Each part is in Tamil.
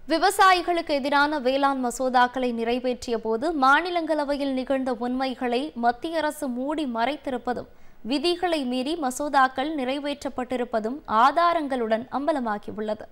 விவசாயிகளுக்கு எதிரான வேளாண் மசோதாக்களை நிறைவேற்றிய போது மாநிலங்களவையில் நிகழ்ந்த உண்மைகளை மத்திய அரசு மூடி மறைத்திருப்பதும் விதிகளை மீறி மசோதாக்கள் நிறைவேற்றப்பட்டிருப்பதும் ஆதாரங்களுடன் அம்பலமாகியுள்ளது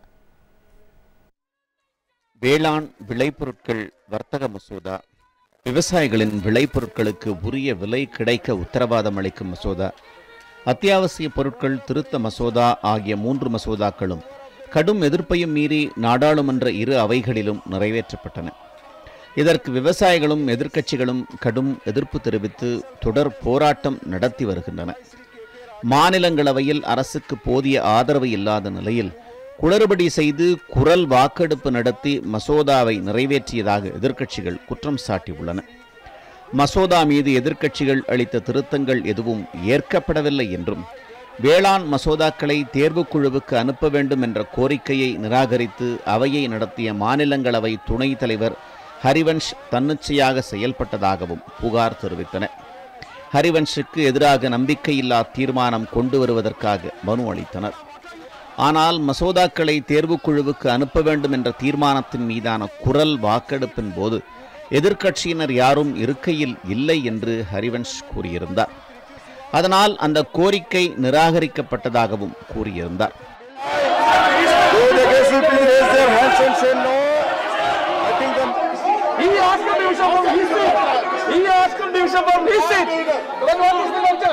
வேளாண் விளைபொருட்கள் வர்த்தக மசோதா விவசாயிகளின் விளைபொருட்களுக்கு உரிய விலை கிடைக்க உத்தரவாதம் அளிக்கும் மசோதா அத்தியாவசிய பொருட்கள் திருத்த மசோதா ஆகிய மூன்று மசோதாக்களும் கடும் எதிர்ப்பையும் மீறி நாடாளுமன்ற இரு அவைகளிலும் நிறைவேற்றப்பட்டன இதற்கு விவசாயிகளும் எதிர்க்கட்சிகளும் கடும் எதிர்ப்பு தெரிவித்து தொடர் போராட்டம் நடத்தி வருகின்றன மாநிலங்களவையில் அரசுக்கு போதிய ஆதரவு இல்லாத நிலையில் குளறுபடி செய்து குரல் வாக்கெடுப்பு நடத்தி மசோதாவை நிறைவேற்றியதாக எதிர்க்கட்சிகள் குற்றம் சாட்டியுள்ளன மசோதா மீது எதிர்க்கட்சிகள் அளித்த திருத்தங்கள் எதுவும் ஏற்கப்படவில்லை என்றும் வேளாண் மசோதாக்களை தேர்வுக்குழுவுக்கு அனுப்ப வேண்டும் என்ற கோரிக்கையை நிராகரித்து அவையை நடத்திய மாநிலங்களவை துணைத் தலைவர் ஹரிவன்ஷ் தன்னிச்சையாக செயல்பட்டதாகவும் புகார் தெரிவித்தன ஹரிவன்ஷுக்கு எதிராக நம்பிக்கையில்லா தீர்மானம் கொண்டு வருவதற்காக மனு அளித்தனர் ஆனால் மசோதாக்களை தேர்வுக்குழுவுக்கு அனுப்ப வேண்டும் என்ற தீர்மானத்தின் மீதான குரல் வாக்கெடுப்பின் போது எதிர்க்கட்சியினர் யாரும் இருக்கையில் இல்லை என்று ஹரிவன்ஷ் கூறியிருந்தார் அதனால் அந்த கோரிக்கை நிராகரிக்கப்பட்டதாகவும் கூறியிருந்தார் Those against it, please raise their hands and say no. I think the He asked him division from his seat. He asked him division from his seat. Then what is the answer?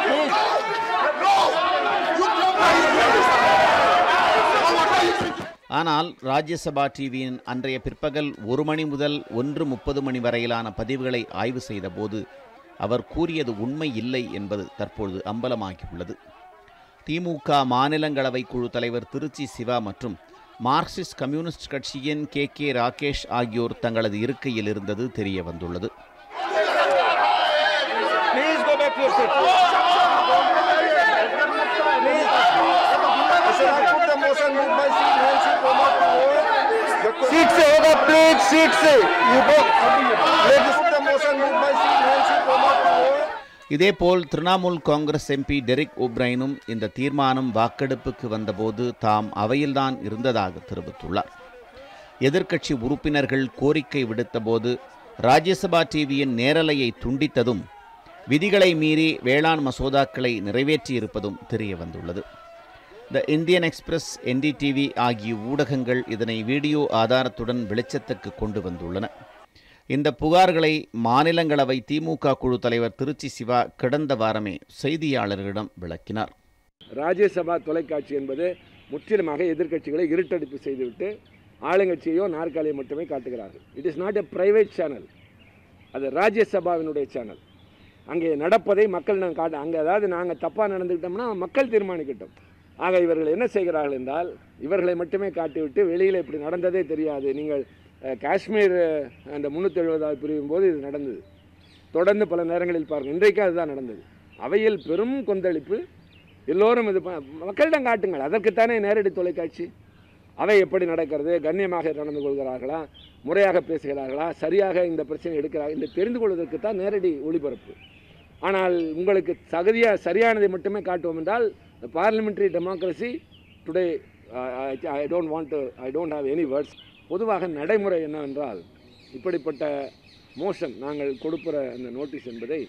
ஆனால் ராஜ்யசபா டிவியின் அன்றைய பிற்பகல் ஒரு மணி முதல் ஒன்று முப்பது மணி வரையிலான பதிவுகளை ஆய்வு செய்தபோது அவர் கூறியது உண்மை இல்லை என்பது தற்பொழுது அம்பலமாகியுள்ளது திமுக மாநிலங்களவை குழு தலைவர் திருச்சி சிவா மற்றும் மார்க்சிஸ்ட் கம்யூனிஸ்ட் கட்சியின் கே கே ராகேஷ் ஆகியோர் தங்களது இருக்கையில் இருந்தது தெரிய வந்துள்ளது please go back to your seat. Please. I said I put the motion, move my seat, hands it, come up to vote. Seat से होगा please, seat से. You go. Please put the motion, move my seat, hands it, come up to vote. இதேபோல் திரிணாமுல் காங்கிரஸ் எம்பி டெரிக் ஒப்ரைனும் இந்த தீர்மானம் வாக்கெடுப்புக்கு வந்தபோது தாம் அவையில்தான் இருந்ததாக தெரிவித்துள்ளார் எதிர்க்கட்சி உறுப்பினர்கள் கோரிக்கை விடுத்தபோது ராஜ்யசபா டிவியின் நேரலையை துண்டித்ததும் விதிகளை மீறி வேளாண் மசோதாக்களை நிறைவேற்றியிருப்பதும் தெரிய வந்துள்ளது த இந்தியன் எக்ஸ்பிரஸ் என்டிடிவி ஆகிய ஊடகங்கள் இதனை வீடியோ ஆதாரத்துடன் வெளிச்சத்துக்கு கொண்டு வந்துள்ளன இந்த புகார்களை மாநிலங்களவை திமுக குழு தலைவர் திருச்சி சிவா கடந்த வாரமே செய்தியாளர்களிடம் விளக்கினார் ராஜ்யசபா தொலைக்காட்சி என்பது முற்றிலுமாக எதிர்க்கட்சிகளை இருட்டடிப்பு செய்துவிட்டு ஆளுங்கட்சியோ நாற்காலியை மட்டுமே காட்டுகிறார்கள் it is not a private channel அது ராஜ்யசபாவினுடைய சேனல் அங்கே நடப்பதை மக்கள் நான் காட்ட அங்கே அதாவது நாங்கள் தப்பாக நடந்துக்கிட்டோம்னா மக்கள் தீர்மானிக்கட்டும் ஆக இவர்கள் என்ன செய்கிறார்கள் என்றால் இவர்களை மட்டுமே காட்டிவிட்டு வெளியில் இப்படி நடந்ததே தெரியாது நீங்கள் அஹ், காஷ்மீர் அஹ், அந்த முந்நூற்றி எழுபதாவது பிரிவின் போது இது நடந்தது தொடர்ந்து பல நேரங்களில் பாருங்கள் இன்றைக்கும் அதுதான் நடந்தது அவையில் பெரும் கொந்தளிப்பு எல்லோரும் இது ப- மக்களிடம் காட்டுங்கள் அதற்குத்தானே நேரடி தொலைக்காட்சி அவை எப்படி நடக்கிறது கண்ணியமாக நடந்து கொள்கிறார்களா முறையாக பேசுகிறார்களா சரியாக இந்த பிரச்சனை எடுக்கிறார்கள் என்று தெரிந்து கொள்வதற்கு தான் நேரடி ஒளிபரப்பு ஆனால் உங்களுக்கு தகுதியாக சரியானதை மட்டுமே காட்டுவோம் என்றால் parliamentary democracy today I don't want to I don't have any words பொதுவாக நடைமுறை என்னவென்றால் இப்படிப்பட்ட மோஷன் நாங்கள் கொடுக்கிற அந்த நோட்டீஸ் என்பதை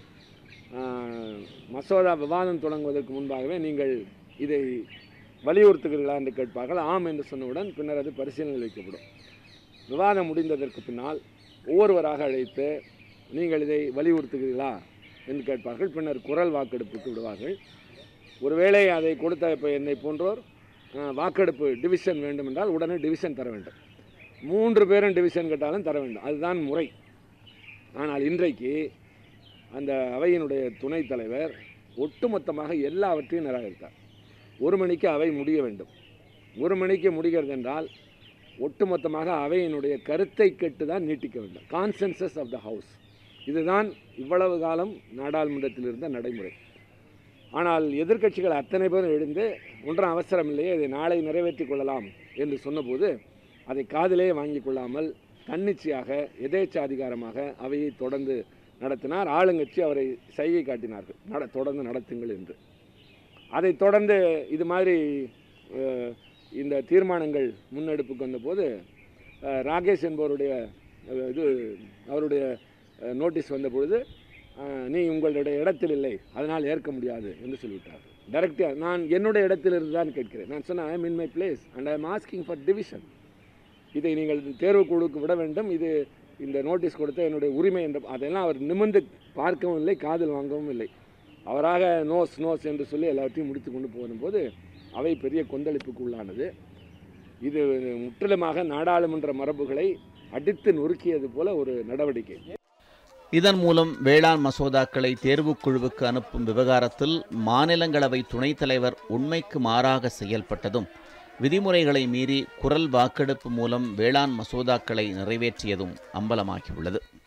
ஆஹ், மசோதா விவாதம் தொடங்குவதற்கு முன்பாகவே நீங்கள் இதை வலியுறுத்துகிறீர்களா என்று கேட்பார்கள் ஆம் என்று சொன்னவுடன் பின்னர் அது பரிசீலனையில் வைக்கப்படும் விவாதம் முடிந்ததற்கு பின்னால் ஒவ்வொருவராக அழைத்து நீங்கள் இதை வலியுறுத்துகிறீர்களா என்று கேட்பார்கள் பின்னர் குரல் வாக்கெடுப்புக்கு விடுவார்கள் ஒருவேளை அதை கொடுத்த இப்போ என்னை போன்றோர் ஆஹ், வாக்கெடுப்பு டிவிஷன் வேண்டுமென்றால் உடனே டிவிஷன் தர வேண்டும் மூன்று பேரும் டிவிஷன் கேட்டாலும் தர வேண்டும் அதுதான் முறை ஆனால் இன்றைக்கு அந்த அவையினுடைய துணைத் தலைவர் ஒட்டுமொத்தமாக எல்லாவற்றையும் நிராகரித்தார் ஒரு மணிக்கு அவை முடிய வேண்டும் ஒரு மணிக்கு முடிகிறது என்றால் ஒட்டுமொத்தமாக அவையினுடைய கருத்தை கேட்டு தான் நீட்டிக்க வேண்டும் கான்சென்சஸ் ஆஃப் த ஹவுஸ் இதுதான் இவ்வளவு காலம் நாடாளுமன்றத்தில் இருந்த நடைமுறை ஆனால் எதிர்க்கட்சிகள் அத்தனை பேரும் எழுந்து ஒன்றும் அவசரம் இல்லையே இதை நாளை நிறைவேற்றிக் கொள்ளலாம் என்று சொன்னபோது அதை காதிலே வாங்கிக் கொள்ளாமல் தன்னிச்சையாக எதேச்சாதிகாரமாக அவையை தொடர்ந்து நடத்தினார் ஆளுங்கட்சி அவரை சைகை காட்டினார்கள் நட தொடர்ந்து நடத்துங்கள் என்று அதைத் தொடர்ந்து இது மாதிரி அஹ், இந்த தீர்மானங்கள் முன்னெடுப்புக்கு வந்தபோது அஹ், ராகேஷ் என்பவருடைய அஹ், இது அவருடைய அஹ், நோட்டீஸ் வந்த பொழுது அஹ், நீ உங்களுடைய இடத்தில் இல்லை அதனால் ஏற்க முடியாது என்று சொல்லிவிட்டார் டைரக்டாக நான் என்னுடைய இடத்தில் இருந்து தான் கேட்கிறேன் நான் சொன்னேன் I am in my place and I am asking for division இதை நீங்கள் தேர்வுக்குழுவுக்கு விட வேண்டும் இது இந்த நோட்டீஸ் கொடுத்த என்னுடைய உரிமை என்ற அதெல்லாம் அவர் நிமிர்ந்து பார்க்கவும் இல்லை காதில் வாங்கவும் இல்லை அவராக நோஸ் நோஸ் என்று சொல்லி எல்லாத்தையும் முடித்து கொண்டு போகும்போது அவை பெரிய கொந்தளிப்புக்கு உள்ளானது இது முற்றிலுமாக நாடாளுமன்ற மரபுகளை அடித்து நொறுக்கியது போல ஒரு நடவடிக்கை இதன் மூலம் வேளாண் மசோதாக்களை தேர்வுக்குழுவுக்கு அனுப்பும் விவகாரத்தில் மாநிலங்களவை துணைத் தலைவர் உண்மைக்கு மாறாக செயல்பட்டதும் விதிமுறைகளை மீறி குரல் வாக்கெடுப்பு மூலம் வேளாண் மசோதாக்களை நிறைவேற்றியதும் அம்பலமாகியுள்ளது